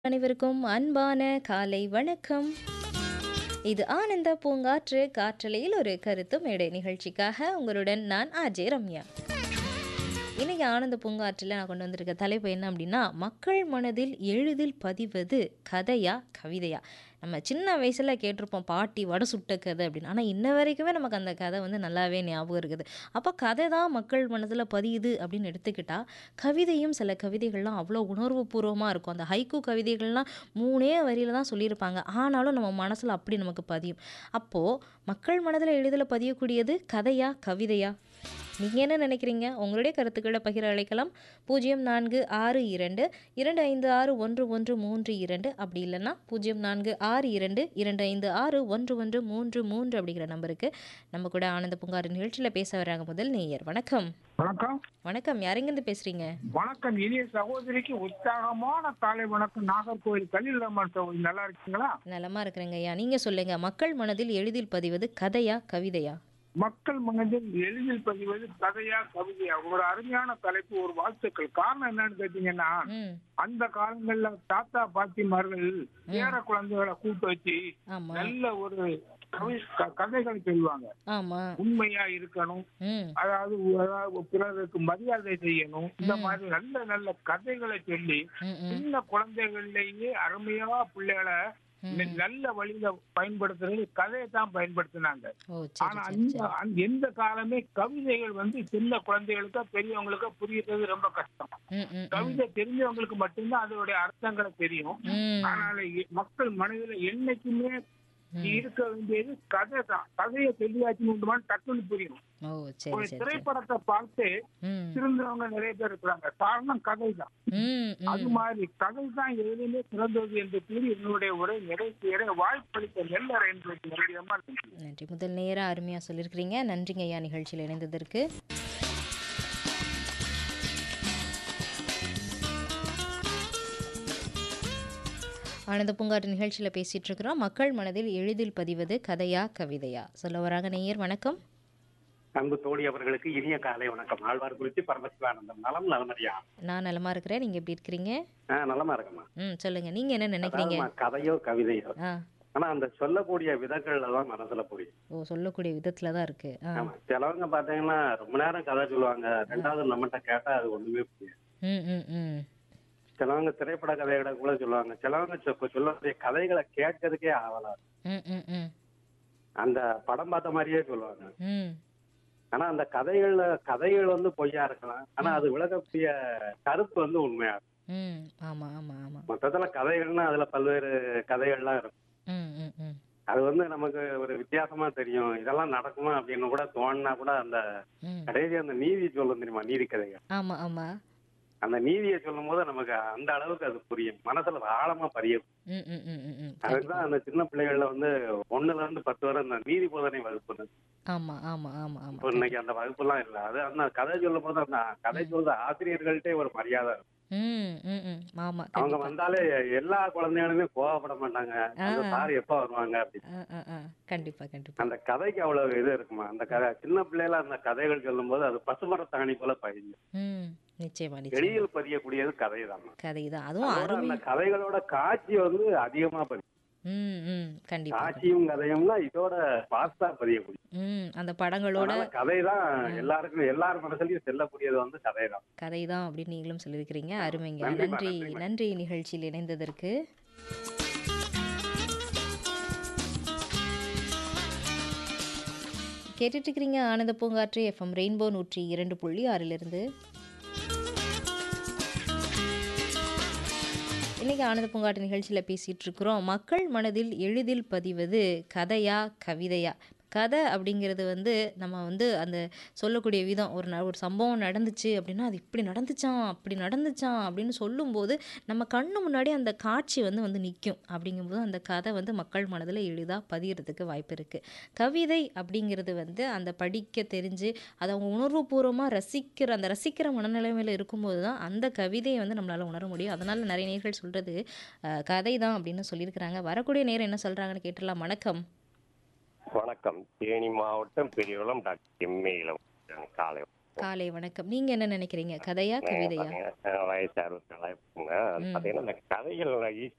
அனைவருக்கும் அன்பான காலை வணக்கம் இது ஆனந்த பூங்காற்று காற்றலையில் ஒரு கருத்து மேடை நிகழ்ச்சிக்காக உங்களுடன் நான் ஆஜே ரம்யா இன்னைக்கு ஆனந்த பூங்காற்றில் நான் கொண்டு வந்திருக்க தலைப்பு என்ன அப்படின்னா மக்கள் மனதில் எளிதில் பதிவது கதையா கவிதையா நம்ம சின்ன வயசில் கேட்டிருப்போம் பாட்டி வடை சுட்ட கதை அப்படின்னு ஆனால் இன்ன வரைக்குமே நமக்கு அந்த கதை வந்து நல்லாவே ஞாபகம் இருக்குது அப்போ கதை தான் மக்கள் மனதில் பதியுது அப்படின்னு எடுத்துக்கிட்டா கவிதையும் சில கவிதைகள்லாம் அவ்வளோ உணர்வுபூர்வமாக இருக்கும் அந்த ஹைக்கூ கவிதைகள்லாம் மூணே வரியில தான் சொல்லியிருப்பாங்க ஆனாலும் நம்ம மனசில் அப்படி நமக்கு பதியும் அப்போது மக்கள் மனதில் எளிதில் பதியக்கூடியது கதையா கவிதையா நீங்கள் என்ன நினைக்கிறீங்க உங்களுடைய கருத்துக்களை பகிர அழைக்கலாம் பூஜ்ஜியம் நான்கு ஆறு இரண்டு இரண்டு ஐந்து ஆறு ஒன்று ஒன்று மூன்று இரண்டு அப்படி இல்லைன்னா பூஜ்ஜியம் நான்கு ஆறு இரண்டு இரண்டு ஐந்து ஆறு ஒன்று ஒன்று மூன்று மூன்று அப்படிங்கிற நம்பருக்கு நம்ம கூட ஆனந்த பூங்காறு நிகழ்ச்சியில் பேச வராங்க முதல் நேயர் வணக்கம் வணக்கம் வணக்கம் யாரெங்கேருந்து பேசுகிறீங்க வணக்கம் இனிய சகோதரிக்கு உற்சாகமான காலை வணக்கம் நாகர்கோவில் கலில் ரமன் சகோதரி நல்லா இருக்கீங்களா நலமாக இருக்கிறேங்க ஐயா நீங்கள் சொல்லுங்கள் மக்கள் மனதில் எளிதில் பதிவது கதையா கவிதையா மக்கள் மனதில் எளிதில் பதிவது கதையா கவிதையா ஒரு அருமையான தலைப்பு ஒரு வாழ்த்துக்கள் காரணம் என்னன்னு கேட்டீங்கன்னா ம் அந்த காலங்கள்ல தாத்தா பாட்டிமார்கள் பேர குழந்தைகளை கூட்டு வச்சு ஆமாம் நல்ல ஒரு கவி க- கதைகள் சொல்லுவாங்க ஆமாம் உண்மையா இருக்கணும் ம் அதாவது அதாவது பிறருக்கு மரியாதை செய்யணும் இந்த மாதிரி நல்ல நல்ல கதைகளை சொல்லி ம் ம் சின்ன குழந்தைகள்லயே அருமையா பிள்ளைகளை ந- நல்ல வழியில பயன்படுத்துறது கதையை தான் பயன்படுத்தினாங்க ஓ சரி ஆனா சரி அந்த அந்த எந்த காலமே கவிதைகள் வந்து சின்ன குழந்தைகளுக்கோ பெரியவங்களுக்கோ புரியறது ரொம்ப கஷ்டம் ம் ம் ம் கவிதை தெரிஞ்சவங்களுக்கு மட்டும்தான் அதோடைய அர்த்தங்களை தெரியும் ம் அதனால எ- மக்கள் மனதில என்னைக்குமே ம். இருக்க வேண்டியது கதை தான் கதையை தெளிவாச்சு டக்குன்னு புரியும் ஓ ஒரு சரி சரி சரி திரைப்படத்தை பார்த்து ம் திருந்தவங்க நிறைய பேர் இருக்கிறாங்க காரணம் கதை தான் ம் அது ம் மாதிரி கதை தான் எதிலுமே சிறந்தது என்று கூறி என்னுடைய உரை நிறைவேற வாய்ப்பளித்த நெல்லர் என்பது நிச்சயமா நன்றி நன்றி முதல் நேராக அருமையாக சொல்லியிருக்கிறீங்க நன்றிங்க ஐயா நிகழ்ச்சியில் இணைந்ததற்கு ஆனந்த பூங்காட்டு நிகழ்ச்சியில் பேசிட்டு இருக்கிறோம் மக்கள் மனதில் எளிதில் பதிவது கதையா கவிதையா சொல்ல வராங்க நேயர் வணக்கம் அன்பு தோழி அவர்களுக்கு இனிய காலை வணக்கம் ஆழ்வார் குறிச்சி பரமசிவானந்தம் நலம் நலமறியா நான் நலமா இருக்கிறேன் நீங்கள் எப்படி இருக்கிறீங்க ஆ நலமா இருக்கம்மா ம் சொல்லுங்க நீங்கள் என்ன நினைக்கிறீங்க அதாவதுமா, கதையோ கவிதையோ ஆ ஆனா அந்த சொல்லக்கூடிய விதங்கள்ல தான் மனசுல புரியும் ஓ சொல்லக்கூடிய விதத்தில் தான் இருக்கு ஆ ஆமா சிலவங்க பாத்தீங்கன்னா ரொம்ப நேரம் கதை சொல்லுவாங்க ரெண்டாவது நம்மகிட்ட கேட்டா அது ஒண்ணுமே புரியாது ம் ம் ம் சிலவங்க திரைப்பட கதைகளை கூட சொல்லுவாங்க சிலவங்க சொ- சொல்லக்கூடிய கதைகளை கேட்கறதுக்கே ஆவலா இருக்கும். ம் ம் ம் அந்த படம் பார்த்த மாதிரியே சொல்லுவாங்க ம் ஆனா அந்த கதைகள்ல கதைகள் வந்து பொய்யா இருக்கலாம் ஆனா அது விளக்கக்கூடிய கருத்து வந்து உண்மையா இருக்கும் ம் ஆமாம் ஆமாம் ஆமாம் மொத்தத்துல கதைகள்னா அதுல பல்வேறு கதைகள்லாம் இருக்கும் ம் ம் ம் அது வந்து நமக்கு ஒரு வித்தியாசமா தெரியும் இதெல்லாம் நடக்குமா அப்படின்னு கூட தோணுனா கூட அந்த ம் கடைசி அந்த நீதி சொல்லும் தெரியுமா நீதி கதைகள் ஆமாம் ஆமாம் அந்த நீதியை சொல்லும் போது நமக்கு அந்த அளவுக்கு அது புரியும் மனசுல ஆழமா பதியும் ம் ம் ம் ம் ம் அதுதான் அந்த சின்ன பிள்ளைகள்ல வந்து ஒண்ணுல இருந்து பத்து வரை அந்த நீதி போதனை வகுப்பு ஆமாம் ஆமாம் ஆமாம் இப்போ ஆமாம் இன்னைக்கு அந்த வகுப்பு எல்லாம் இல்ல அது அந்த கதை சொல்லும் போது அந்த கதை சொல்ற ஆசிரியர்கள்ட்டே ஒரு மரியாதை இருக்கும் ம் ம் ம் ஆமாம் அவங்க கண்டிப்பாக வந்தாலே எல்லா குழந்தைகளுமே கோவப்பட மாட்டாங்க அந்த ஆ. சார் எப்ப வருவாங்க அப்படின்னு ஆ ஆ ஆ கண்டிப்பாக கண்டிப்பாக அந்த கதைக்கு அவ்வளவு இது இருக்குமா அந்த கதை சின்ன பிள்ளைல அந்த கதைகள் சொல்லும் போது அது பசுமரத்தாணி போல பதியும் ம் நிச்சயமா நிச்சயம் எளிதில் பதியக்கூடியது கதை தான் கதை தான் அதுவும் அதோட அருமை அந்த கதைகளோட காட்சி வந்து அதிகமா பதியும் ம் ம் கண்டிப்பாக காட்சியும் கதையும்னா இதோட பாஸ்தா பதியக்கூடிய ம் அந்த படங்களோட அதனால கதை தான் எல்லாருக்கும் எல்லார் மனசுலயும் செல்லக்கூடியது வந்து கதை தான் கதை தான் அப்படின்னு நீங்களும் சொல்லியிருக்கிறீங்க அருமைங்க நன்றிம்மா, நன்றி நன்றிம்மா. நன்றி நிகழ்ச்சியில் இணைந்ததற்கு கேட்டுட்டு இருக்கிறீங்க ஆனந்த பூங்காற்று எஃப்எம் ரெயின்போ நூற்றி இரண்டு புள்ளி ஆறிலிருந்து இன்னைக்கு ஆனந்த பூங்காட்டு நிகழ்ச்சியில் பேசிகிட்டு இருக்கிறோம் மக்கள் மனதில் எளிதில் பதிவது கதையா கவிதையா கதை அப்படிங்கிறது வந்து நம்ம வந்து அந்த சொல்லக்கூடிய விதம் ஒரு ந- ஒரு சம்பவம் நடந்துச்சு அப்படின்னா அது இப்படி நடந்துச்சான் அப்படி நடந்துச்சான் அப்படின்னு சொல்லும்போது நம்ம கண்ணு முன்னாடி அந்த காட்சி வந்து வந்து நிற்கும் அப்படிங்கும்போது அந்த கதை வந்து மக்கள் மனதில் எளிதாக பதியறதுக்கு வாய்ப்பு இருக்குது கவிதை அப்படிங்கிறது வந்து அந்த படிக்க தெரிஞ்சு அதை அவங்க உணர்வுபூர்வமாக ரசிக்கிற அந்த ரசிக்கிற மனநிலைமையில் இருக்கும்போது தான் அந்த கவிதையை வந்து நம்மளால் உணர முடியும் அதனால் நிறைய நேர்கள் சொல்கிறது கதை தான் அப்படின்னு சொல்லியிருக்கிறாங்க வரக்கூடிய நேரம் என்ன சொல்கிறாங்கன்னு கேட்டுடலாம் வணக்கம் வணக்கம் தேனி மாவட்டம் பெரியகுளம் டாக்டர் எம்ஏ இளம் காலை காலை வணக்கம் நீங்கள் என்ன நினைக்கிறீங்க கதையா கவிதையா பாத்தீங்கன்னா, வயசு அறுபத்தி நாலாயிரம் அது பாத்தீங்கன்னா இந்த கதைகள் ஈஸி